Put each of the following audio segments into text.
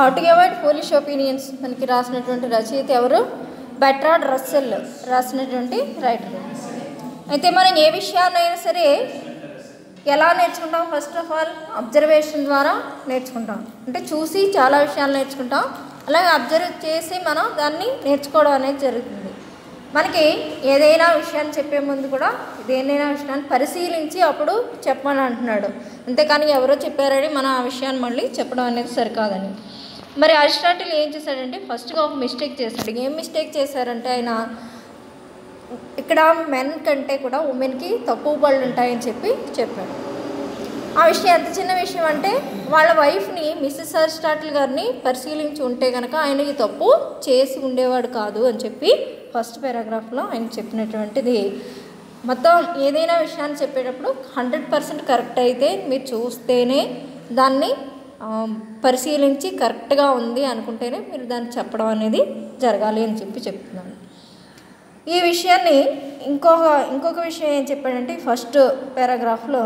How to avoid foolish opinions మనకి రాసినటువంటి రచయిత ఎవరు బెట్రాడ్ రస్సెల్ రాసినటువంటి రైటర్ అయితే మనం ఏ విషయాన్నైనా సరే ఎలా నేర్చుకుంటాం ఫస్ట్ ఆఫ్ ఆల్ అబ్జర్వేషన్ ద్వారా నేర్చుకుంటాం అంటే చూసి చాలా విషయాలు నేర్చుకుంటాం అలాగే అబ్జర్వ్ చేసి మనం దాన్ని నేర్చుకోవడం అనేది జరుగుతుంది మనకి ఏదైనా విషయాన్ని చెప్పే ముందు కూడా దేనైనా విషయాన్ని పరిశీలించి అప్పుడు చెప్పమని అంటున్నాడు అంతేకాని ఎవరో చెప్పారని మనం ఆ విషయాన్ని మళ్ళీ చెప్పడం అనేది సరికాదని మరి అరిస్టాటిల్ ఏం చేశాడంటే ఫస్ట్గా ఒక మిస్టేక్ చేశాడు ఏం మిస్టేక్ చేశారంటే ఆయన ఇక్కడ మెన్ కంటే కూడా ఉమెన్కి తక్కువ పళ్ళు ఉంటాయని చెప్పి చెప్పాడు ఆ విషయం ఎంత చిన్న విషయం అంటే వాళ్ళ వైఫ్ని మిస్సెస్ అరిస్టాటిల్ గారిని పరిశీలించి ఉంటే కనుక ఆయన ఈ తప్పు చేసి ఉండేవాడు కాదు అని చెప్పి ఫస్ట్ పారాగ్రాఫ్లో ఆయన చెప్పినటువంటిది మొత్తం ఏదైనా విషయాన్ని చెప్పేటప్పుడు హండ్రెడ్ పర్సెంట్ కరెక్ట్ అయితే మీరు చూస్తేనే దాన్ని ఆ, పరిశీలించి కరెక్ట్గా ఉంది అనుకుంటేనే మీరు దాన్ని చెప్పడం అనేది జరగాలి అని చెప్పి చెప్తున్నాను ఈ విషయాన్ని ఇంకొక ఇంకొక విషయం ఏం చెప్పాడంటే ఫస్ట్ పారాగ్రాఫ్లో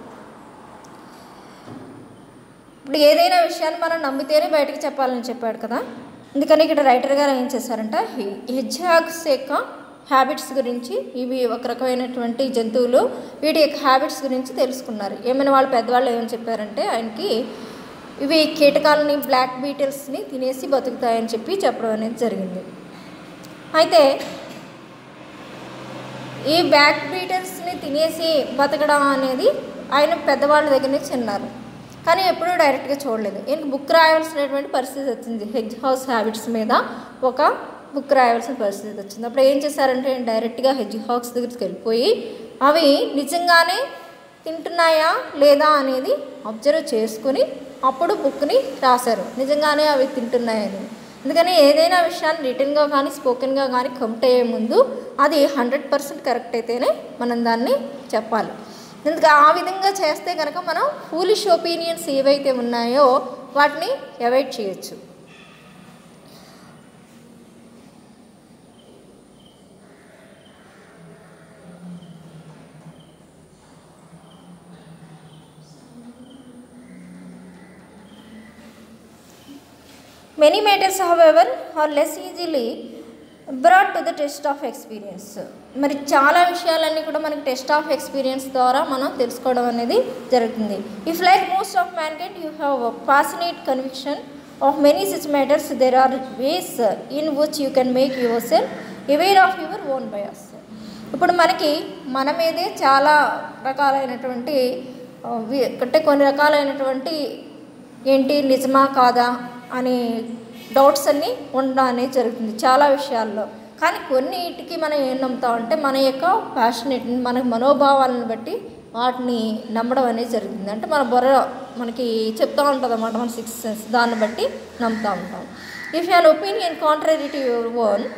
ఇప్పుడు ఏదైనా విషయాన్ని మనం నమ్మితేనే బయటకు చెప్పాలని చెప్పాడు కదా అందుకని ఇక్కడ రైటర్ గారు ఏం చేశారంటే హెజ్హాగ్స్ యొక్క హ్యాబిట్స్ గురించి ఇవి ఒక రకమైనటువంటి జంతువులు వీటి యొక్క హ్యాబిట్స్ గురించి తెలుసుకున్నారు ఏమైనా వాళ్ళ పెద్దవాళ్ళు ఏమని చెప్పారంటే ఆయనకి ఇవి కీటకాలని బ్లాక్ బీటిల్స్ని తినేసి బతుకుతాయని చెప్పి చెప్పడం అనేది జరిగింది అయితే ఈ బ్యాక్ బీటర్స్ని తినేసి బతకడం అనేది ఆయన పెద్దవాళ్ళ దగ్గర నుంచి విన్నారు కానీ ఎప్పుడూ డైరెక్ట్గా చూడలేదు ఈయనకి బుక్ రాయవలసినటువంటి పరిస్థితి వచ్చింది హెజ్ హౌస్ హ్యాబిట్స్ మీద ఒక బుక్ రాయవలసిన పరిస్థితి వచ్చింది అప్పుడు ఏం చేశారంటే ఆయన డైరెక్ట్గా హెజ్ హౌస్ దగ్గరికి వెళ్ళిపోయి అవి నిజంగానే తింటున్నాయా లేదా అనేది అబ్జర్వ్ చేసుకుని అప్పుడు బుక్ని రాశారు నిజంగానే అవి తింటున్నాయని అందుకని ఏదైనా విషయాన్ని రిటర్న్గా కానీ స్పోకెన్గా కానీ కమిట్ అయ్యే ముందు అది హండ్రెడ్ పర్సెంట్ కరెక్ట్ అయితేనే మనం దాన్ని చెప్పాలి ఎందుకు ఆ విధంగా చేస్తే కనుక మనం ఫూలిష్ ఒపీనియన్స్ ఏవైతే ఉన్నాయో వాటిని అవాయిడ్ చేయొచ్చు many matters however are less easily brought to the test of experience మరి చాలా విషయాలన్నీ కూడా మనకి టెస్ట్ ఆఫ్ ఎక్స్పీరియన్స్ ద్వారా మనం తెలుసుకోవడం అనేది జరుగుతుంది if like most of mankind you have passionate conviction of many such matters there are ways in which you can make yourself aware of your own bias ఇప్పుడు మనకి మన మీదే చాలా రకాలైనటువంటి ఆ, వి- అంటే కొన్ని రకాలైనటువంటి ఏంటి నిజమా కాదా అని డౌట్స్ అన్నీ ఉండడం అనేది జరుగుతుంది చాలా విషయాల్లో కానీ కొన్నిటికి మనం ఏం నమ్ముతామంటే మన యొక్క ప్యాషనేట్ మన మనోభావాలను బట్టి వాటిని నమ్మడం అనేది జరుగుతుంది అంటే మన బుర్ర మనకి చెప్తూ ఉంటుంది అన్నమాట మన సిక్స్ సెన్స్ దాన్ని బట్టి నమ్ముతూ ఉంటాం if an opinion contrary to your own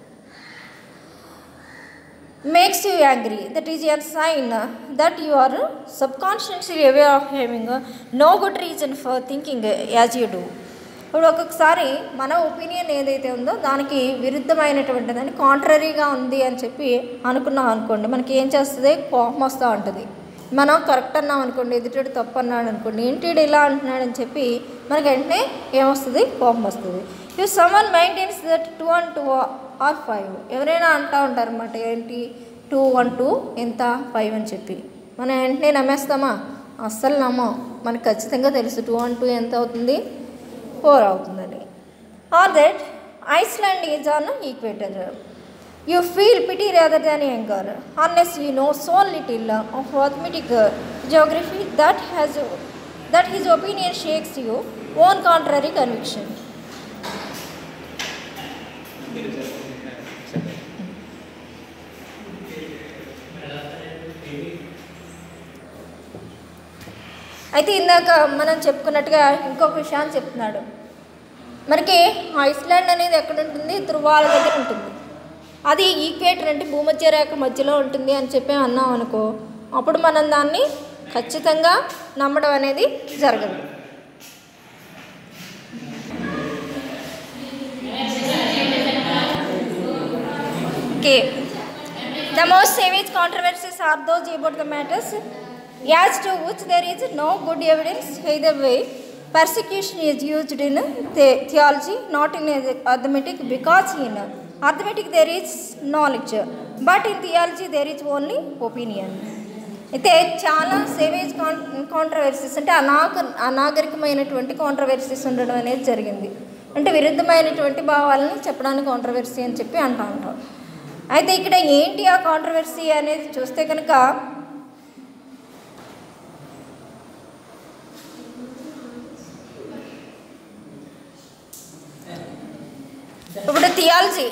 makes you angry that is a sign that you are subconsciously aware of having no good reason for thinking as you do ఇప్పుడు ఒక్కొక్కసారి మన opinion ఏదైతే ఉందో దానికి విరుద్ధమైనటువంటిది అని కాంట్రరీగా ఉంది అని చెప్పి అనుకున్నాం అనుకోండి మనకి ఏం చేస్తుంది కోపం వస్తూ ఉంటుంది మనం కరెక్ట్ అన్నాం అనుకోండి ఎదుటి తప్పు అన్నాడు అనుకోండి ఏంటి ఈడు ఇలా అంటున్నాడు అని చెప్పి మనకి వెంటనే ఏమొస్తుంది కోపం వస్తుంది if someone maintains that two and two are five ఎవరైనా అంటూ ఉంటారు అన్నమాట ఏంటి టూ వన్ టూ ఎంత ఫైవ్ అని చెప్పి మనం వెంటనే నమ్మేస్తామా అస్సలు నమ్మం మనకు ఖచ్చితంగా తెలుసు టూ వన్ టూ ఎంత అవుతుంది ఫోర్ అవుతుందని or that Iceland is on equator you feel pity rather than anger unless you know so little of arithmetic geography that has that his opinion shakes you own contrary conviction అయితే ఇందాక మనం చెప్పుకున్నట్టుగా ఇంకొక విషయాన్ని చెప్తున్నాడు మనకి Iceland అనేది ఎక్కడ ఉంటుంది ధృవాల దగ్గర ఉంటుంది అది ఈక్వేటర్ అంటే భూమధ్య రేఖ మధ్యలో ఉంటుంది అని చెప్పి అన్నాం అనుకో అప్పుడు మనం దాన్ని ఖచ్చితంగా నమ్మడం అనేది జరగదు okay the most savage controversies are those about the matters as to which there is no good evidence either way persecution is used in the- theology, not in arithmetic, because in arithmetic there is knowledge, but in theology there is only opinion. అయితే చాలా savage కాన్ controversies అంటే అనాగ అనాగరికమైనటువంటి controversies ఉండడం అనేది జరిగింది అంటే విరుద్ధమైనటువంటి భావాలను చెప్పడానికి controversy అని చెప్పి అంటూ ఉంటాం అయితే ఇక్కడ ఏంటి ఆ కాంట్రవర్సీ అనేది చూస్తే కనుక ఇప్పుడు థియాలజీ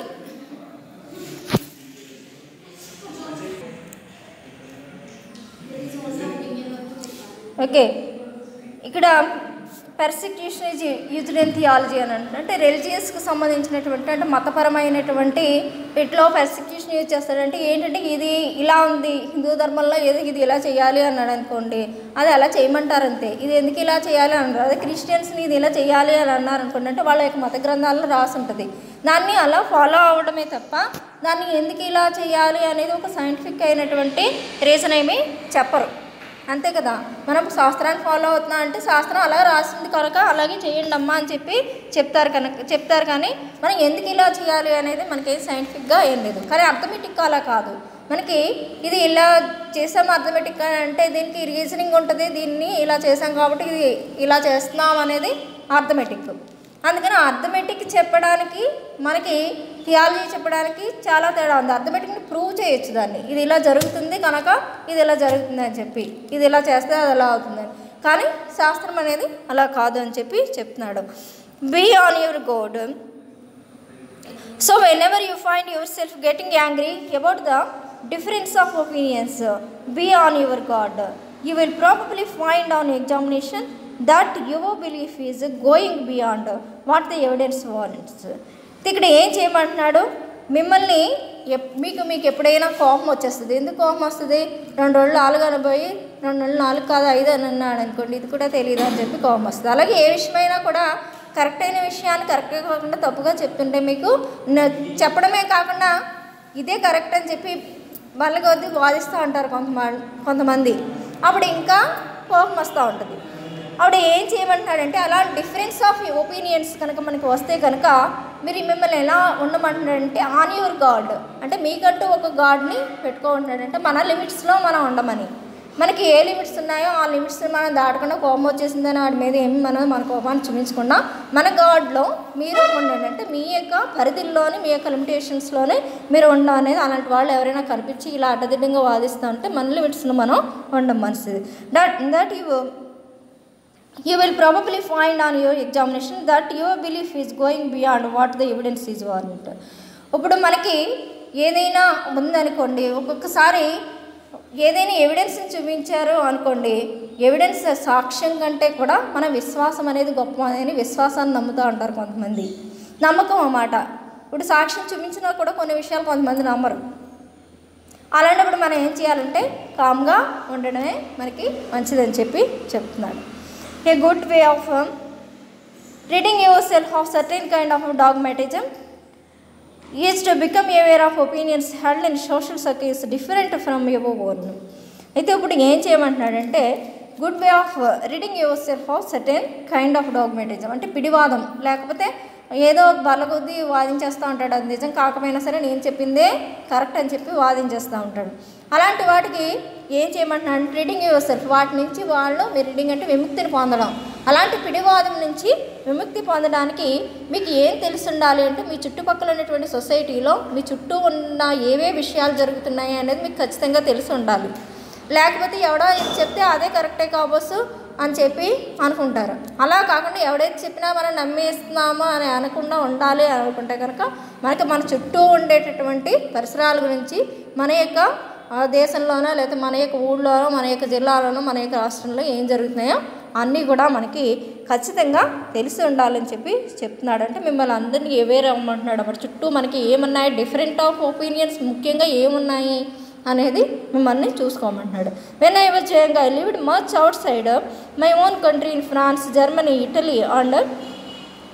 ఓకే ఇక్కడ persecution is used in theology అని అంటే అంటే రిలీజియస్కి సంబంధించినటువంటి అంటే మతపరమైనటువంటి వీటిలో పెర్సిక్యూషన్ యూజ్ చేస్తాడంటే ఏంటంటే ఇది ఇలా ఉంది హిందూ ధర్మంలో ఏదో ఇది ఇలా చేయాలి అన్నాడు అనుకోండి అది అలా చేయమంటారు అంతే ఇది ఎందుకు ఇలా చేయాలి అన్నారు అదే క్రిస్టియన్స్ని ఇది ఇలా చేయాలి అని అన్నారు అనుకోండి అంటే వాళ్ళ యొక్క మత గ్రంథాల్లో రాసి ఉంటుంది దాన్ని అలా ఫాలో అవడమే తప్ప దాన్ని ఎందుకు ఇలా చేయాలి అనేది ఒక సైంటిఫిక్ అయినటువంటి రీజన్ ఏమీ చెప్పరు అంతే కదా మనం శాస్త్రాన్ని ఫాలో అవుతున్నా అంటే శాస్త్రం అలా రాసింది కనుక అలాగే చేయండి అమ్మా అని చెప్పి చెప్తారు కనుక చెప్తారు కానీ మనం ఎందుకు ఇలా చేయాలి అనేది మనకి సైంటిఫిక్గా ఏం లేదు కానీ అర్థమెటిక్ అలా కాదు మనకి ఇది ఇలా చేసాం అర్థమెటిక్ అని అంటే దీనికి రీజనింగ్ ఉంటుంది దీన్ని ఇలా చేసాం కాబట్టి ఇది ఇలా చేస్తున్నాం అనేది అర్థమెటిక్ అందుకని అర్థమెటిక్ చెప్పడానికి మనకి థియాలజీ చెప్పడానికి చాలా తేడా ఉంది అర్థమెటిక్ని ప్రూవ్ చేయొచ్చు దాన్ని ఇది ఇలా జరుగుతుంది కనుక ఇది ఇలా జరుగుతుంది అని చెప్పి ఇది ఇలా చేస్తే అది అలా అవుతుందని కానీ శాస్త్రం అనేది అలా కాదు అని చెప్పి చెప్తున్నాడు be on your guard so whenever you find yourself getting angry about the difference of opinions be on your guard you will probably find on examination that your belief is going beyond what the evidence warrants ఇక్కడ ఏం చేయమంటున్నాడు మిమ్మల్ని ఎప్- మీకు మీకు ఎప్పుడైనా కోపం వచ్చేస్తుంది ఎందుకు కోపం వస్తుంది రెండు రోజులు నాలుగు అనబోయి రెండు నెలలు నాలుగు కాదు ఐదు అని అన్నాడు అనుకోండి ఇది కూడా తెలియదు అని చెప్పి కోపం వస్తుంది అలాగే ఏ విషయమైనా కూడా కరెక్ట్ అయిన విషయాన్ని కరెక్ట్గా కాకుండా తప్పుగా చెప్తుంటే మీకు న- చెప్పడమే కాకుండా ఇదే కరెక్ట్ అని చెప్పి వాళ్ళకి వద్దు వాదిస్తూ ఉంటారు కొంతమంది కొంతమంది అప్పుడు ఇంకా కోపం వస్తూ ఉంటుంది అప్పుడు ఏం చేయమంటున్నాడంటే అలా డిఫరెన్స్ ఆఫ్ ఒపీనియన్స్ కనుక మనకి వస్తే కనుక మీరు మిమ్మల్ని ఎలా ఉండమంటున్నాడంటే ఆన్ యువర్ గాడ్ అంటే మీకంటూ ఒక గాడ్ని పెట్టుకోమంటున్నాడంటే మన లిమిట్స్లో మనం ఉండమని మనకి ఏ లిమిట్స్ ఉన్నాయో ఆ లిమిట్స్ మనం దాటకుండా కోపం వచ్చేసిందని వాడి మీద ఏమి మనం మన కోపాన్ని చూపించకుండా మన గాడ్లో మీరు ఉండండి అంటే మీ యొక్క పరిధిల్లోనే మీ యొక్క లిమిటేషన్స్లోనే మీరు ఉండడం అనేది అలాంటి వాళ్ళు ఎవరైనా కనిపించి ఇలా అడ్డదిడ్డంగా వాదిస్తూ ఉంటే మన లిమిట్స్లో మనం ఉండడం మనసుది that that you you will probably find on your examination that your belief is going beyond what the evidence is warrant ఇప్పుడు మనకి ఏదైనా ఉందనుకోండి ఒక్కొక్కసారి ఏదైనా ఎవిడెన్స్ని చూపించారు అనుకోండి ఎవిడెన్స్ సాక్ష్యం కంటే కూడా మన విశ్వాసం అనేది గొప్ప అని విశ్వాసాన్ని నమ్ముతూ ఉంటారు కొంతమంది నమ్మకం అన్నమాట ఇప్పుడు సాక్ష్యం చూపించినా కూడా కొన్ని విషయాలు కొంతమంది నమ్మరు అలాంటప్పుడు మనం ఏం చేయాలంటే కామ్గా ఉండడమే మనకి మంచిదని చెప్పి చెప్తున్నాడు a good way of ridding yourself of certain kind of dogmatism is to become aware of opinions held in social circles different from your own అయితే ఇప్పుడు ఏం చేయమంటున్నాడంటే good way of ridding yourself of certain kind of dogmatism అంటే పిడివాదం లేకపోతే ఏదో బల కొద్దీ వాదించేస్తూ ఉంటాడు అది నిజం కాకపోయినా సరే నేను చెప్పిందే కరెక్ట్ అని చెప్పి వాదించేస్తూ ఉంటాడు అలాంటి వాటికి ఏం చేయమంటున్నాడు రీడింగ్ యువర్ సెల్ఫ్ వాటి నుంచి వాళ్ళు మీరు రీడింగ్ అంటే విముక్తిని పొందడం అలాంటి పిడివాదం నుంచి విముక్తి పొందడానికి మీకు ఏం తెలిసి ఉండాలి అంటే మీ చుట్టుపక్కల ఉన్నటువంటి సొసైటీలో మీ చుట్టూ ఉన్న ఏవే విషయాలు జరుగుతున్నాయి అనేది మీకు ఖచ్చితంగా తెలిసి ఉండాలి లేకపోతే ఎవడో ఇది చెప్తే అదే కరెక్టే కాబోసు అని చెప్పి అనుకుంటారు అలా కాకుండా ఎవడైతే చెప్పినా మనం నమ్మేస్తున్నామో అని అనకుండా ఉండాలి అని అనుకుంటే కనుక మనకి మన చుట్టూ ఉండేటటువంటి పరిసరాల గురించి మన యొక్క ఆ దేశంలోనో లేదా మన యొక్క ఊళ్ళోనో మన యొక్క జిల్లాలోనో మన యొక్క రాష్ట్రంలో ఏం జరుగుతున్నాయో అన్నీ కూడా మనకి ఖచ్చితంగా తెలిసి ఉండాలని చెప్పి చెప్తున్నాడు అంటే మిమ్మల్ని అందరినీ ఎవేర్ అవ్వమంటున్నాడు అప్పుడు చుట్టూ మనకి ఏమున్నాయి డిఫరెంట్ ఆఫ్ ఒపీనియన్స్ ముఖ్యంగా ఏమున్నాయి అనేది మిమ్మల్ని చూసుకోమంటున్నాడు వెన్ ఐ వాజ్ జయంగా I lived much outside my own country in France Germany Italy and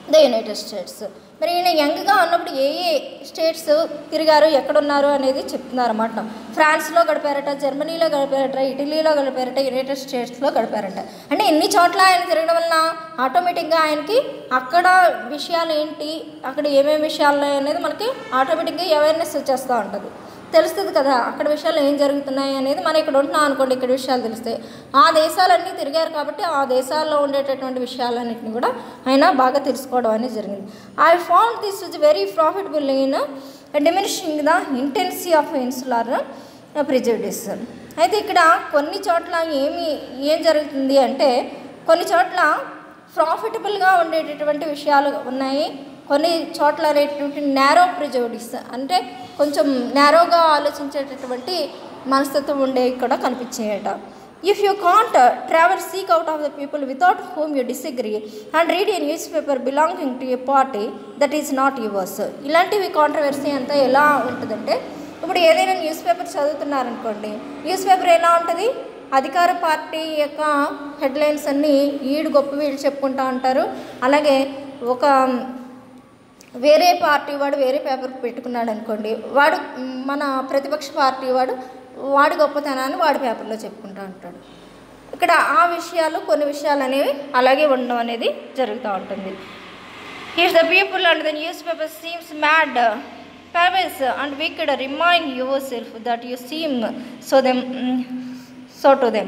the United States మరి ఈయన యంగ్గా ఉన్నప్పుడు ఏ ఏ స్టేట్స్ తిరిగారు ఎక్కడున్నారు అనేది చెప్తున్నారన్నమాట ఫ్రాన్స్లో గడిపారట జర్మనీలో గడిపారట ఇటలీలో గడిపారట యునైటెడ్ స్టేట్స్లో గడిపారట అంటే ఎన్ని చోట్ల ఆయన తిరగడం వలన ఆటోమేటిక్గా ఆయనకి అక్కడ విషయాలు ఏంటి అక్కడ ఏమేమి విషయాలు ఉన్నాయి అనేది మనకి ఆటోమేటిక్గా అవేర్నెస్ వచ్చేస్తూ ఉంటుంది తెలుస్తుంది కదా అక్కడ విషయాలు ఏం జరుగుతున్నాయి అనేది మనం ఇక్కడ ఉంటున్నాం అనుకోండి ఇక్కడ విషయాలు తెలుస్తాయి ఆ దేశాలన్నీ తిరిగారు కాబట్టి ఆ దేశాల్లో ఉండేటటువంటి విషయాలన్నింటినీ కూడా ఆయన బాగా తెలుసుకోవడం అనేది జరిగింది I found this is very profitable in diminishing the intensity of insular prejudice అయితే ఇక్కడ కొన్ని చోట్ల ఏమి ఏం జరుగుతుంది అంటే కొన్ని చోట్ల ప్రాఫిటబుల్గా ఉండేటటువంటి విషయాలు ఉన్నాయి కొన్ని చోట్ల అనేటువంటి నేరో ప్రిజోడిస్ అంటే కొంచెం నేరోగా ఆలోచించేటటువంటి మనస్తత్వం ఉండేవి కూడా కనిపించాయట if you can't travel seek out of the people whom home you disagree and read a newspaper belonging to a party that is not yours ఇలాంటివి కాంట్రవర్సీ అంతా ఎలా ఉంటుందంటే ఇప్పుడు ఏదైనా న్యూస్ పేపర్ చదువుతున్నారనుకోండి న్యూస్ పేపర్ ఎలా ఉంటుంది అధికార పార్టీ యొక్క హెడ్లైన్స్ అన్నీ ఈడు గొప్ప వీళ్ళు చెప్పుకుంటూ ఉంటారు అలాగే ఒక వేరే పార్టీ వాడు వేరే పేపర్ పెట్టుకున్నాడు అనుకోండి వాడు మ్, మన ప్రతిపక్ష పార్టీ వాడు వాడి గొప్పతనాన్ని వాడి పేపర్లో చెప్పుకుంటూ ఉంటాడు ఇక్కడ ఆ విషయాలు కొన్ని విషయాలు అనేవి అలాగే ఉండడం అనేది జరుగుతూ ఉంటుంది if the people and the newspaper seems mad perverse and wicked remind yourself that you seem so them so to them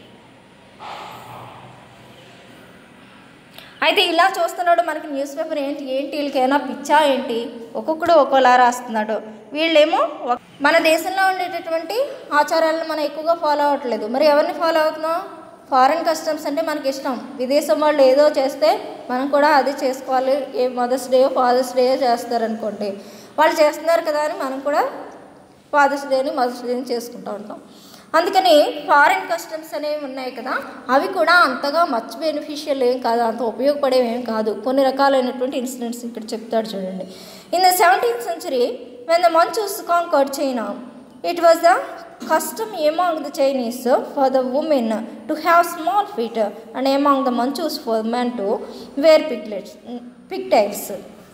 అయితే ఇలా చూస్తున్నాడు మనకి న్యూస్ పేపర్ ఏంటి ఏంటి వీళ్ళకైనా పిచ్చా ఏంటి ఒక్కొక్కడు ఒక్కోలా రాస్తున్నాడు వీళ్ళేమో ఒక- మన దేశంలో ఉండేటటువంటి ఆచారాలను మనం ఎక్కువగా ఫాలో అవ్వట్లేదు మరి ఎవరిని ఫాలో అవుతున్నాం ఫారెన్ కస్టమ్స్ అంటే మనకి ఇష్టం విదేశం వాళ్ళు ఏదో చేస్తే మనం కూడా అది చేసుకోవాలి ఏ మదర్స్ డే ఫాదర్స్ డే చేస్తారనుకోండి వాళ్ళు చేస్తున్నారు కదా అని మనం కూడా ఫాదర్స్ డేని మదర్స్ డేని చేసుకుంటూ ఉంటాం అందుకని ఫారిన్ కస్టమ్స్ అనేవి ఉన్నాయి కదా అవి కూడా అంతగా మచ్ బెనిఫిషియల్ ఏం కాదు అంత ఉపయోగపడేవి ఏం కాదు కొన్ని రకాలైనటువంటి ఇన్సిడెంట్స్ ఇక్కడ చెప్తాడు చూడండి in the seventeenth century when the Manchus conquered China it was the custom among the Chinese for the women to have small feet and among the Manchus for men to wear piglets pigtails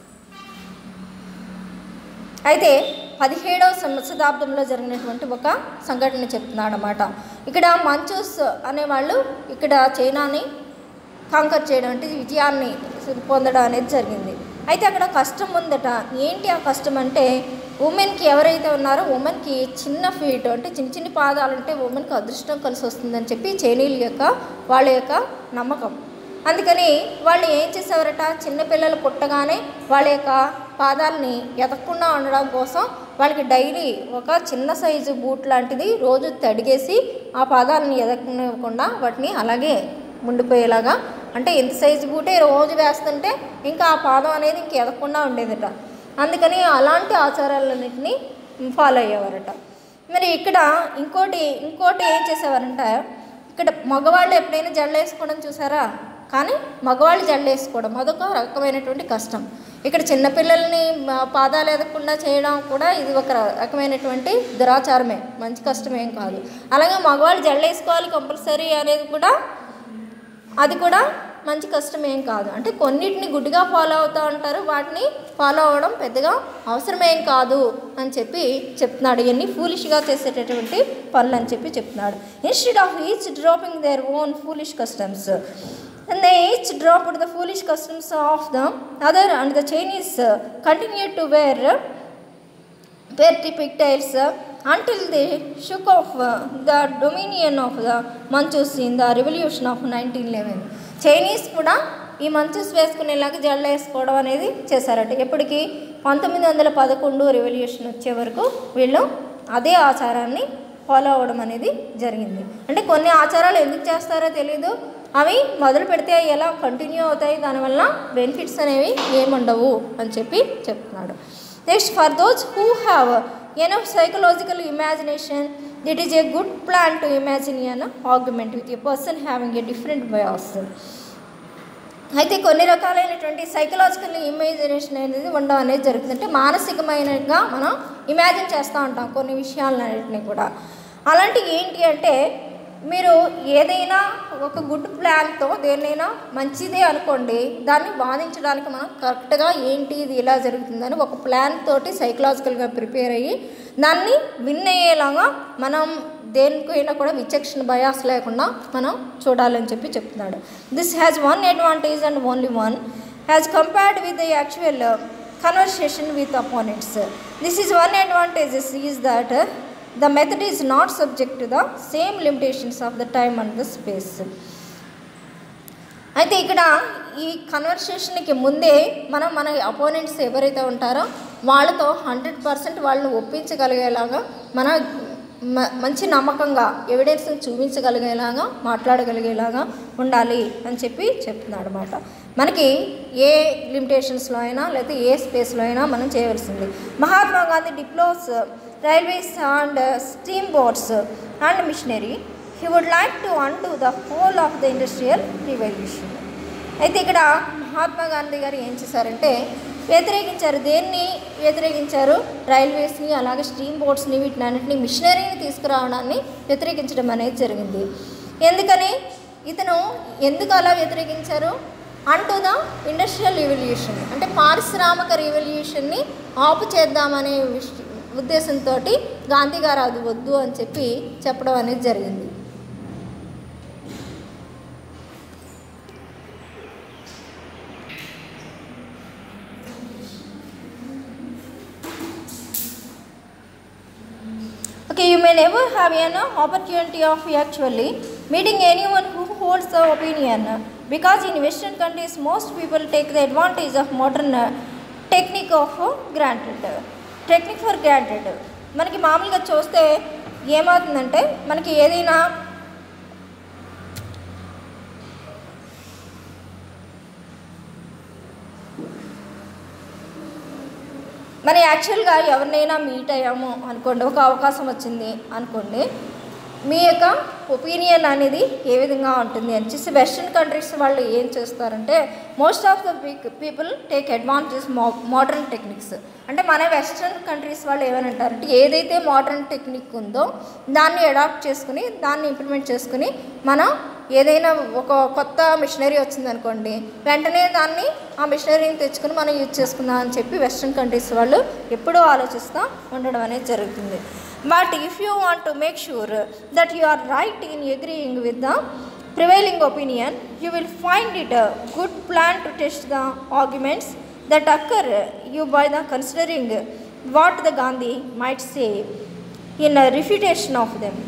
అయితే పదిహేడవ సం- శతాబ్దంలో జరిగినటువంటి ఒక సంఘటన చెప్తున్నాడు అనమాట ఇక్కడ మంచూస్ అనేవాళ్ళు ఇక్కడ చైనాని కాంకర్ చేయడం అంటే విజయాన్ని పొందడం అనేది జరిగింది అయితే అక్కడ కష్టం ఉందట ఏంటి ఆ కష్టం అంటే ఉమెన్కి ఎవరైతే ఉన్నారో ఉమెన్కి చిన్న ఫీట్ అంటే చిన్న చిన్న పాదాలు ఉంటే ఉమెన్కి అదృష్టం కలిసి వస్తుందని చెప్పి చైనీయుల యొక్క వాళ్ళ యొక్క నమ్మకం అందుకని వాళ్ళు ఏం చేసేవారట చిన్నపిల్లలు పుట్టగానే వాళ్ళ యొక్క పాదాలని ఎతకకుండా ఉండడం కోసం వాళ్ళకి డైలీ ఒక చిన్న సైజు బూట్ లాంటిది రోజు తడిగేసి ఆ పాదాలని ఎదకనివ్వకుండా వాటిని అలాగే ఉండిపోయేలాగా అంటే ఎంత సైజు బూటే రోజు వేస్తుంటే ఇంకా ఆ పాదం అనేది ఇంక ఎదగకుండా ఉండేదట అందుకని అలాంటి ఆచారాలన్నింటినీ ఫాలో అయ్యేవారట మరి ఇక్కడ ఇంకోటి ఇంకోటి ఏం చేసేవారంటే ఇక్కడ మగవాళ్ళు ఎప్పుడైనా జడలు వేసుకోవడం చూసారా కానీ మగవాళ్ళు జడలు వేసుకోవడం అదొక రకమైనటువంటి కష్టం ఇక్కడ చిన్నపిల్లల్ని మ, పాదాలు ఎదగకుండా చేయడం కూడా ఇది ఒక రకమైనటువంటి దురాచారమే మంచి కష్టం ఏం కాదు అలాగే మగవాళ్ళు జడలు వేసుకోవాలి కంపల్సరీ అనేది కూడా అది కూడా మంచి కష్టం ఏం కాదు అంటే కొన్నిటిని గుడ్డిగా ఫాలో అవుతూ ఉంటారు వాటిని ఫాలో అవ్వడం పెద్దగా అవసరమేం కాదు అని చెప్పి చెప్తున్నాడు ఇవన్నీ ఫూలిష్గా చేసేటటువంటి పనులు అని చెప్పి చెప్తున్నాడు instead of each dropping their own foolish customs and they each dropped the foolish customs of the other and the Chinese uh, continued to wear uh, wear pigtails uh, until they shook off uh, the dominion of the Manchus in the revolution of 1911. Chinese కూడా ఈ మంచూస్ వేసుకునేలాగా జడలు వేసుకోవడం అనేది చేశారట ఎప్పటికి పంతొమ్మిది వందల పదకొండు రెవల్యూషన్ వచ్చే వరకు వీళ్ళు అదే ఆచారాన్ని ఫాలో అవ్వడం అనేది జరిగింది అంటే కొన్ని ఆచారాలు ఎందుకు చేస్తారో తెలియదు అవి మొదలు పెడితే ఎలా కంటిన్యూ అవుతాయి దానివల్ల బెనిఫిట్స్ అనేవి ఏముండవు అని చెప్పి చెప్తున్నాడు next for those who have enough psychological imagination it is a good plan to imagine an argument with a person having a different bias అయితే కొన్ని రకాలైనటువంటి సైకలాజికల్ ఇమాజినేషన్ అనేది ఉండడం అనేది జరుగుతుంది అంటే మానసికమైనగా మనం ఇమాజిన్ చేస్తూ ఉంటాం కొన్ని విషయాలన్నింటినీ కూడా అలాంటి ఏంటి అంటే మీరు ఏదైనా ఒక గుడ్ ప్లాన్తో దేన్నైనా మంచిదే అనుకోండి దాన్ని వాదించడానికి మనం కరెక్ట్గా ఏంటి ఇది ఇలా జరుగుతుందని ఒక ప్లాన్ తోటి సైకలాజికల్గా ప్రిపేర్ అయ్యి దాన్ని విన్ అయ్యేలాగా మనం దేనికైనా కూడా విచక్షణ బయాస్ లేకుండా మనం చూడాలని చెప్పి చెప్తున్నాడు this has one advantage and only one has compared with the actual conversation with opponents this is one advantages is that the method is not subject to the same limitations of the time and the space అయితే ఇక్కడ ఈ కన్వర్సేషన్కి ముందే మనం మన opponents ఎవరైతే ఉంటారో వాళ్ళతో hundred percent వాళ్ళని ఒప్పించగలిగేలాగా మన మ- మంచి నమ్మకంగా ఎవిడెన్స్ని చూపించగలిగేలాగా మాట్లాడగలిగేలాగా ఉండాలి అని చెప్పి చెప్తున్నాడు అనమాట మనకి ఏ లిమిటేషన్స్లో అయినా లేకపోతే ఏ స్పేస్లో అయినా మనం చేయవలసింది Mahatma Gandhi deplores railways and steam boats and machinery he would like to undo the whole of the industrial revolution అయితే ఇక్కడ మహాత్మా గాంధీ గారు ఏం చేశారంటే వ్యతిరేకించారు దేన్ని వ్యతిరేకించారు రైల్వేస్ని అలాగే స్టీమ్ బోట్స్ని వీటిని అన్నింటినీ మిషనరీని తీసుకురావడాన్ని వ్యతిరేకించడం అనేది జరిగింది ఎందుకని ఇతను ఎందుకు అలా వ్యతిరేకించారు అంటూ ద ఇండస్ట్రియల్ రివల్యూషన్ అంటే పారిశ్రామిక రివల్యూషన్ని ఆపు చేద్దామనే విష- ఉద్దేశంతో గాంధీ గారు అది వద్దు అని చెప్పి చెప్పడం అనేది జరిగింది Okay, you may never have an opportunity of actually meeting anyone who holds the opinion because in Western countries most people take the advantage of modern uh, technique of uh, granted technique for granted మనకి మామూలుగా చూస్తే ఏమవుతుందంటే మనకి ఏదైనా మనం యాక్చువల్గా ఎవరినైనా meet అయ్యాము అనుకోండి ఒక అవకాశం వచ్చింది అనుకోండి మీ యొక్క ఒపీనియన్ అనేది ఏ విధంగా ఉంటుంది అని చెప్పి వెస్ట్రన్ కంట్రీస్ వాళ్ళు ఏం చేస్తారంటే most of the people take advantage modern techniques అంటే మన వెస్ట్రన్ కంట్రీస్ వాళ్ళు ఏమని అంటారంటే ఏదైతే మోడర్న్ టెక్నిక్ ఉందో దాన్ని అడాప్ట్ చేసుకుని దాన్ని ఇంప్లిమెంట్ చేసుకుని మనం ఏదైనా ఒక కొత్త మిషనరీ వచ్చిందనుకోండి వెంటనే దాన్ని ఆ మిషనరీని తెచ్చుకుని మనం యూజ్ చేసుకుందాం అని చెప్పి వెస్ట్రన్ కంట్రీస్ వాళ్ళు ఎప్పుడూ ఆలోచిస్తూ ఉండడం అనేది జరుగుతుంది but if you want to make sure that you are right in agreeing with the prevailing opinion you will find it good plan to test the arguments that occur you by the considering what the Gandhi might say in refutation of them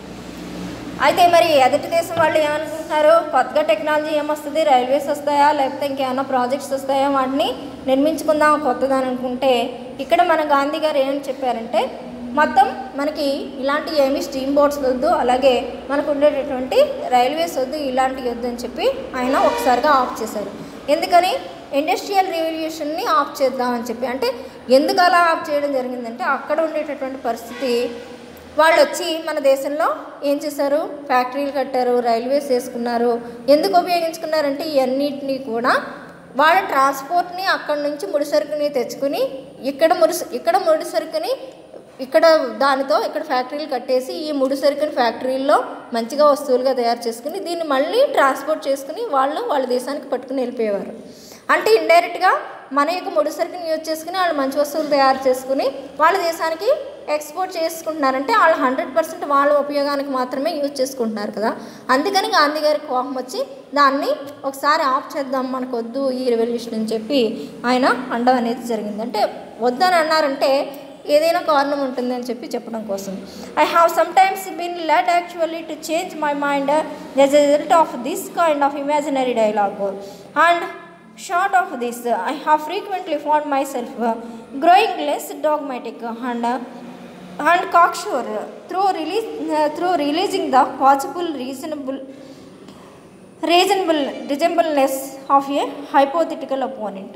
అయితే మరి ఎదుటి దేశం వాళ్ళు ఏమనుకుంటున్నారు కొత్తగా technology ఏమొస్తుంది railways వస్తాయా లేకపోతే ఇంకేమైనా ప్రాజెక్ట్స్ వస్తాయా వాటిని నిర్మించుకుందాం కొత్తదని అనుకుంటే ఇక్కడ మన గాంధీ గారు ఏమని చెప్పారంటే మొత్తం మనకి ఇలాంటి ఏమి స్టీమ్ బోట్స్ వద్దు అలాగే మనకు ఉండేటటువంటి రైల్వేస్ వద్దు ఇలాంటివి వద్దు అని చెప్పి ఆయన ఒకసారిగా ఆఫ్ చేశారు ఎందుకని ఇండస్ట్రియల్ రెవల్యూషన్ని ఆఫ్ చేద్దామని చెప్పి అంటే ఎందుకు అలా ఆఫ్ చేయడం జరిగిందంటే అక్కడ ఉండేటటువంటి పరిస్థితి వాళ్ళు వచ్చి మన దేశంలో ఏం చేశారు ఫ్యాక్టరీలు కట్టారు రైల్వేస్ వేసుకున్నారు ఎందుకు ఉపయోగించుకున్నారంటే ఇవన్నిటినీ కూడా వాళ్ళ ట్రాన్స్పోర్ట్ని అక్కడ నుంచి ముడిసరుకుని తెచ్చుకుని ఇక్కడ ముడి ఇక్కడ ముడిసరుకుని ఇక్కడ దానితో ఇక్కడ ఫ్యాక్టరీలు కట్టేసి ఈ ముడిసరుకుని ఫ్యాక్టరీల్లో మంచిగా వస్తువులుగా తయారు చేసుకుని దీన్ని మళ్ళీ ట్రాన్స్పోర్ట్ చేసుకుని వాళ్ళు వాళ్ళ దేశానికి పట్టుకుని వెళ్ళిపోయేవారు అంటే ఇండైరెక్ట్గా మన యొక్క ముడిసరుకుని యూజ్ చేసుకుని వాళ్ళు మంచి వస్తువులు తయారు చేసుకుని వాళ్ళ దేశానికి ఎక్స్పోర్ట్ చేసుకుంటున్నారంటే వాళ్ళు హండ్రెడ్ పర్సెంట్ వాళ్ళ ఉపయోగానికి మాత్రమే యూజ్ చేసుకుంటున్నారు కదా అందుకని గాంధీ గారికి కోపం వచ్చి దాన్ని ఒకసారి ఆఫ్ చేద్దాం మనకు వద్దు ఈ రెవల్యూషన్ అని చెప్పి ఆయన అండం అనేది జరిగింది అంటే వద్దని అన్నారంటే ఏదైనా కారణం ఉంటుంది అని చెప్పి చెప్పడం కోసం I have sometimes been led actually to change my mind as a result of this kind of imaginary dialogue and short of this I have frequently found myself growing less dogmatic and and cocksure through release uh, through releasing the possible reasonable reasonable reasonableness of a hypothetical opponent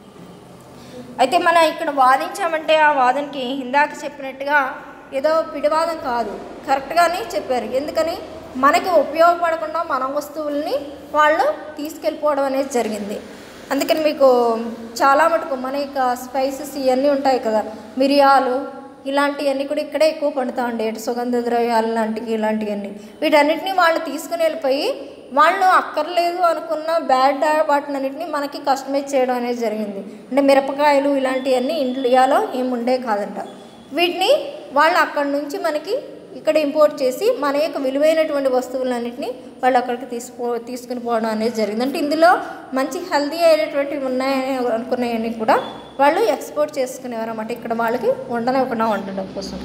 అయితే మనం ఇక్కడ వాదించామంటే ఆ వాదనకి ఇందాక చెప్పినట్టుగా ఏదో పిడివాదం కాదు కరెక్ట్గానే చెప్పారు ఎందుకని మనకి ఉపయోగపడకుండా మన వస్తువుల్ని వాళ్ళు తీసుకెళ్ళిపోవడం అనేది జరిగింది అందుకని మీకు చాలా మటుకు మన యొక్క స్పైసెస్ ఇవన్నీ ఉంటాయి కదా మిరియాలు ఇలాంటివన్నీ కూడా ఇక్కడే ఎక్కువ పండుతూ ఉండే సుగంధ ద్రవ్యాలు లాంటివి ఇలాంటివన్నీ వీటన్నిటిని వాళ్ళు తీసుకుని వెళ్ళిపోయి వాళ్ళు అక్కర్లేదు అనుకున్న బ్యాడ్ వాటిని అన్నిటిని మనకి కస్టమైజ్ చేయడం అనేది జరిగింది అంటే మిరపకాయలు ఇలాంటివన్నీ ఇండియాలో ఏమి ఉండే కాదంట వీటిని వాళ్ళు అక్కడి నుంచి మనకి ఇక్కడ ఇంపోర్ట్ చేసి మన యొక్క విలువైనటువంటి వస్తువులన్నింటినీ వాళ్ళు అక్కడికి తీసుకో తీసుకుని పోవడం అనేది జరిగింది అంటే ఇందులో మంచి హెల్తీ అయినటువంటివి ఉన్నాయని అనుకున్నాయని కూడా వాళ్ళు ఎక్స్పోర్ట్ చేసుకునేవారు అన్నమాట ఇక్కడ వాళ్ళకి ఉండనివ్వకుండా ఉండడం కోసం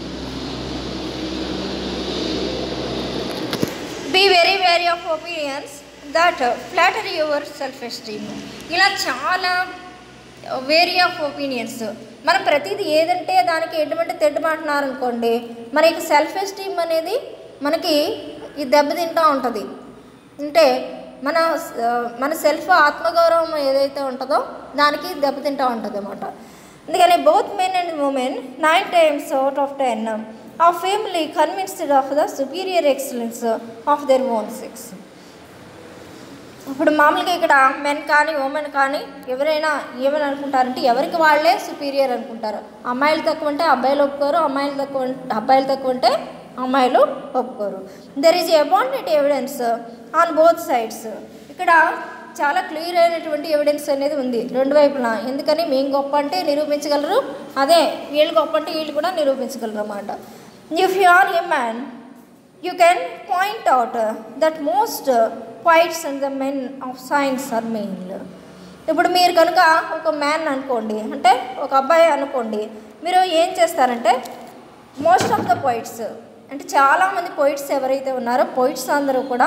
be very very of opinions that flatter your self esteem ఇలా చాలా వేరీ ఆఫ్ ఒపీనియన్స్ మనం ప్రతిదీ ఏదంటే దానికి ఎటువంటి తిట్టుమంటున్నారు అనుకోండి మనకి సెల్ఫ్ ఎస్టీమ్ అనేది మనకి ఈ దెబ్బతింటూ ఉంటుంది అంటే మన ఆ, మన సెల్ఫ్ ఆత్మగౌరవం ఏదైతే ఉంటుందో దానికి దెబ్బతింటూ ఉంటుంది అనమాట అందుకని both men and women nine times out of ten are firmly convinced of the superior excellence of their own sex ఇప్పుడు మామూలుగా ఇక్కడ మెన్ కానీ ఉమెన్ కానీ ఎవరైనా ఏమని అనుకుంటారంటే ఎవరికి వాళ్ళే సుపీరియర్ అనుకుంటారు అమ్మాయిలు తక్కువ ఉంటే అబ్బాయిలు ఒప్పుకోరు అమ్మాయిలు తక్కువ ఉంటే అబ్బాయిలు తక్కువ ఉంటే అమ్మాయిలు ఒప్పుకోరు there is abundant evidence on both sides ఇక్కడ చాలా క్లియర్ అయినటువంటి ఎవిడెన్స్ అనేది ఉంది రెండు వైపులా ఎందుకని మేము గొప్ప అంటే నిరూపించగలరు అదే వీళ్ళు గొప్ప అంటే వీళ్ళు కూడా నిరూపించగలరు అన్నమాట if you are a man you can point out uh, that most uh, poets and the men of science are male ఇప్పుడు మీరు కనుక ఒక మ్యాన్ అనుకోండి అంటే ఒక అబ్బాయి అనుకోండి మీరు ఏం చేస్తారంటే మోస్ట్ ఆఫ్ ద పోయిట్స్ అంటే చాలామంది పోయిట్స్ ఎవరైతే ఉన్నారో పోయిట్స్ అందరూ కూడా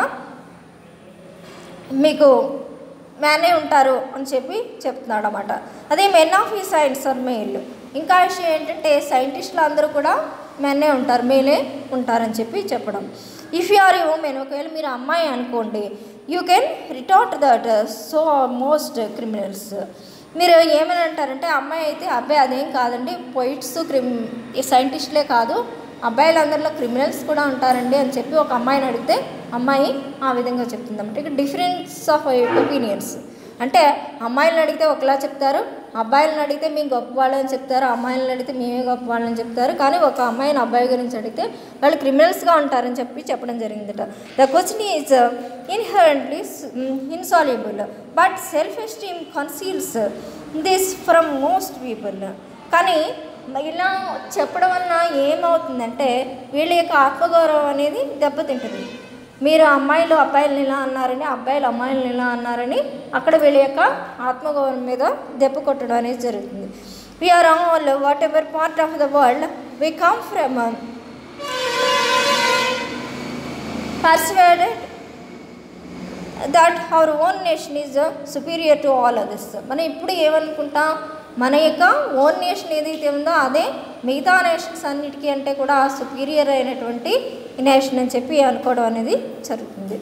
మీకు మ్యానే ఉంటారు అని చెప్పి చెప్తున్నాడు అనమాట అదే మెన్ ఆఫ్ ఈ సైన్స్ ఆర్ మెయిల్ ఇంకా విషయం ఏంటంటే సైంటిస్టులు అందరూ కూడా మెన్నే ఉంటారు మేలే ఉంటారని చెప్పి చెప్పడం ఇఫ్ యు ఆర్ ఉమెన్ ఒకవేళ మీరు అమ్మాయి అనుకోండి you can retort that so most criminals మీరు ఏమని అంటారంటే అమ్మాయి అయితే అబ్బాయి అదేం కాదండి పొయిట్స్ క్రిమ్ ఈ సైంటిస్టులే కాదు అబ్బాయిలందరిలో క్రిమినల్స్ కూడా ఉంటారండి అని చెప్పి ఒక అమ్మాయిని అడిగితే అమ్మాయి ఆ విధంగా చెప్తుంది అన్నమాట ఇక డిఫరెన్స్ ఆఫ్ ఒపీనియన్స్ అంటే అమ్మాయిలను అడిగితే ఒకలా చెప్తారు అబ్బాయిలను అడిగితే మేము గొప్పవాళ్ళు అని చెప్తారు అమ్మాయిలను అడిగితే మేమే గొప్పవాళ్ళు అని చెప్తారు కానీ ఒక అమ్మాయిని అబ్బాయి గురించి అడిగితే వాళ్ళు క్రిమినల్స్గా ఉంటారని చెప్పి చెప్పడం జరిగిందట the question is inherently insoluble but self esteem conceals this from most people కానీ ఇలా చెప్పడం వలన ఏమవుతుందంటే వీళ్ళ యొక్క ఆత్మగౌరవం అనేది దెబ్బతింటుంది మీరు అమ్మాయిలు అబ్బాయిలను ఇలా అన్నారని అబ్బాయిలు అమ్మాయిలను ఇలా అన్నారని అక్కడ వీళ్ళ యొక్క ఆత్మగౌరవం మీద దెబ్బ కొట్టడం అనేది జరుగుతుంది we are all whatever part of the world we come from persuaded that our own nation is superior to all others మనం ఇప్పుడు ఏమనుకుంటాం మన యొక్క ఓన్ నేషన్ ఏదైతే ఉందో అదే మిగతా నేషన్స్ అన్నిటికీ అంటే కూడా సుపీరియర్ అయినటువంటి నేషన్ అని చెప్పి అనుకోవడం అనేది జరుగుతుంది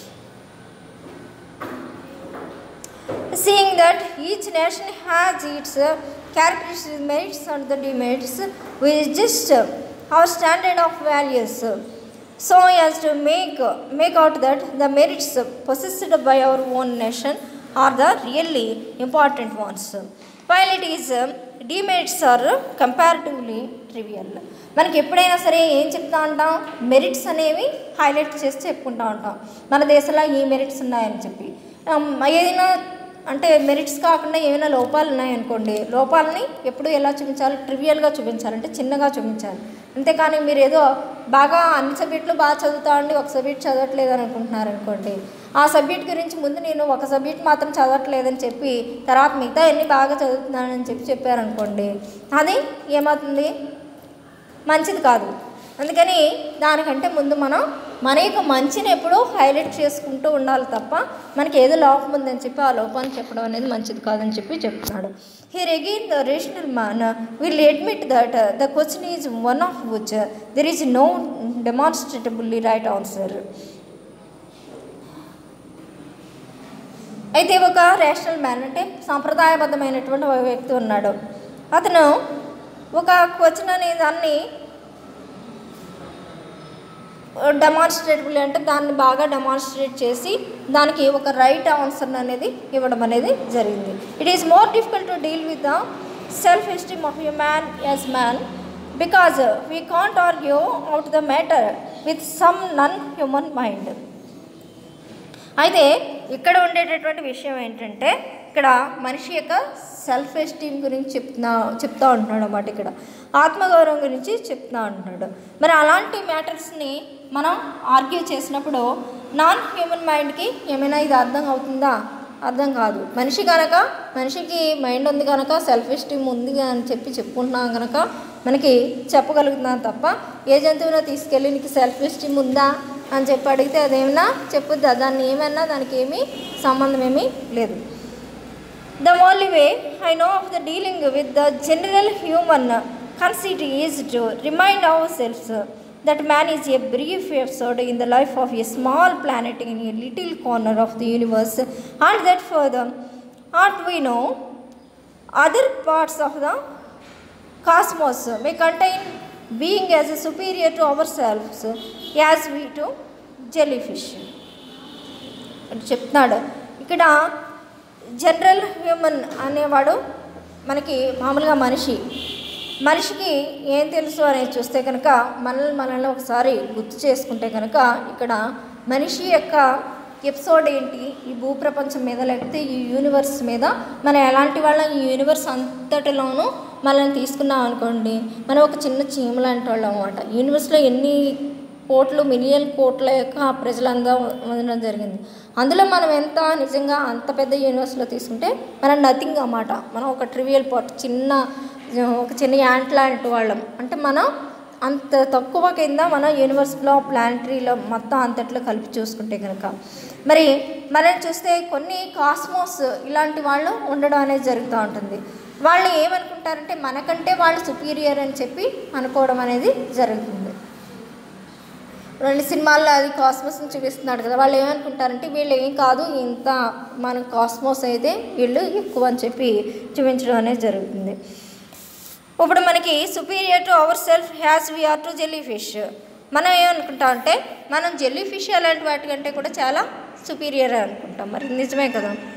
seeing that each nation has its uh, characteristics, merits and the demerits, we just uh, our standard of values, uh, so as to make uh, make out that the merits uh, possessed by our own nation are the really important ones, while it is uh, demerits are comparatively trivial. మనకి ఎప్పుడైనా సరే ఏం చెప్తా ఉంటాం merits అనేవి highlight చేసి చెప్పుకుంటా ఉంటాం మన దేశంలో ఈ మెరిట్స్ ఉన్నాయని చెప్పి um, ఏదైనా అంటే మెరిట్స్ కాకుండా ఏమైనా లోపాలు ఉన్నాయనుకోండి లోపాలని ఎప్పుడు ఎలా చూపించాలి ట్రివియల్గా చూపించాలి అంటే చిన్నగా చూపించాలి అంతేకాని మీరు ఏదో బాగా అన్ని సబ్జెక్టులు బాగా చదువుతా అండి ఒక సబ్జెక్ట్ చదవట్లేదు అని అనుకుంటున్నారు అనుకోండి ఆ సబ్జెక్ట్ గురించి ముందు నేను ఒక సబ్జెక్ట్ మాత్రం చదవట్లేదని చెప్పి తర్వాత మిగతా ఎన్ని బాగా చదువుతున్నానని చెప్పి చెప్పారనుకోండి అది ఏమవుతుంది మంచిది కాదు అందుకని దానికంటే ముందు మనం మన యొక్క మంచిని ఎప్పుడూ హైలైట్ చేసుకుంటూ ఉండాలి తప్ప మనకి ఏదో లోపం ఉందని చెప్పి ఆ లోపాన్ని చెప్పడం అనేది మంచిది కాదని చెప్పి చెప్తున్నాడు here again the rational man will admit that the question is one of which there is no demonstrably right answer అయితే ఒక రేషనల్ మ్యాన్ అంటే సాంప్రదాయబద్ధమైనటువంటి ఒక వ్యక్తి ఉన్నాడు అతను ఒక క్వశ్చన్ అనే దాన్ని డెమాన్స్ట్రేటబుల్ అంటే దాన్ని బాగా డెమాన్స్ట్రేట్ చేసి దానికి ఒక రైట్ ఆన్సర్ అనేది ఇవ్వడం అనేది జరిగింది it is more difficult to deal with the self esteem of a man as man because we can't argue out the matter with some non human mind అయితే ఇక్కడ ఉండేటటువంటి విషయం ఏంటంటే ఇక్కడ మనిషి యొక్క సెల్ఫ్ ఎస్టీమ్ గురించి చెప్తున్నా చెప్తా ఉంటున్నాడు అన్నమాట ఇక్కడ ఆత్మగౌరవం గురించి చెప్తా ఉంటున్నాడు మరి అలాంటి మ్యాటర్స్ని మనం ఆర్గ్యూ చేసినప్పుడు నాన్ హ్యూమన్ మైండ్కి ఏమైనా ఇది అర్థం అవుతుందా అర్థం కాదు మనిషి కనుక మనిషికి మైండ్ ఉంది కనుక సెల్ఫ్ ఎస్టీమ్ ఉంది అని చెప్పి చెప్పుకుంటున్నాం కనుక మనకి చెప్పగలుగుతున్నాం తప్ప ఏ జంతువునో తీసుకెళ్ళి నీకు సెల్ఫ్ ఎస్టీమ్ ఉందా అని చెప్పి అడిగితే అదేమన్నా చెప్పుద్దా దాన్ని ఏమన్నా దానికి ఏమీ సంబంధం ఏమీ లేదు the only way I know of the dealing with the general human conceit is to remind ourselves that man is a brief episode in the life of a small planet in a little corner of the universe and that further art we know other parts of the cosmos may contain being as superior to ourselves as we to jellyfish అని చెప్తున్నాడు ఇక్కడ general human అనేవాడు మనకి మామూలుగా మనిషి మనిషికి ఏం తెలుసు అనేది చూస్తే కనుక మనల్ని మనల్ని ఒకసారి గుర్తు చేసుకుంటే కనుక ఇక్కడ మనిషి యొక్క ఎపిసోడ్ ఏంటి ఈ భూప్రపంచం మీద లేకపోతే ఈ యూనివర్స్ మీద మనం ఎలాంటి వాళ్ళం ఈ యూనివర్స్ అంతటిలోనూ మనల్ని తీసుకున్నాం అనుకోండి మనం ఒక చిన్న చీమ లాంటి వాళ్ళం అనమాట యూనివర్స్లో ఎన్ని కోట్లు మిలియన్ కోట్ల యొక్క ప్రజలందరూ ఉండడం జరిగింది అందులో మనం ఎంత నిజంగా అంత పెద్ద యూనివర్స్లో తీసుకుంటే మనం నథింగ్ అన్నమాట మనం ఒక ట్రివియల్ పార్ట్ చిన్న ఒక చిన్న యాంట్ లాంటి వాళ్ళం అంటే మనం అంత తక్కువ కింద మన యూనివర్స్లో ప్లానటరీలో మొత్తం అంతట్లో కలిపి చూసుకుంటే కనుక మరి మనం చూస్తే కొన్ని కాస్మోస్ ఇలాంటి వాళ్ళు ఉండడం అనేది జరుగుతూ ఉంటుంది వాళ్ళు ఏమనుకుంటారంటే మనకంటే వాళ్ళు సుపీరియర్ అని చెప్పి అనుకోవడం అనేది జరుగుతుంది రెండు సినిమాల్లో అది కాస్మోస్ని చూపిస్తున్నాడు కదా వాళ్ళు ఏమనుకుంటారంటే వీళ్ళు ఏం కాదు ఇంత మన కాస్మోస్ అయితే వీళ్ళు ఎక్కువ అని చెప్పి చూపించడం అనేది జరుగుతుంది ఇప్పుడు మనకి superior to ourself has we are to jellyfish మనం ఏమనుకుంటాం అంటే మనం జెల్లీ ఫిష్ అలాంటి వాటికంటే కూడా చాలా సుపీరియర్ అనుకుంటాం మరి నిజమే కదా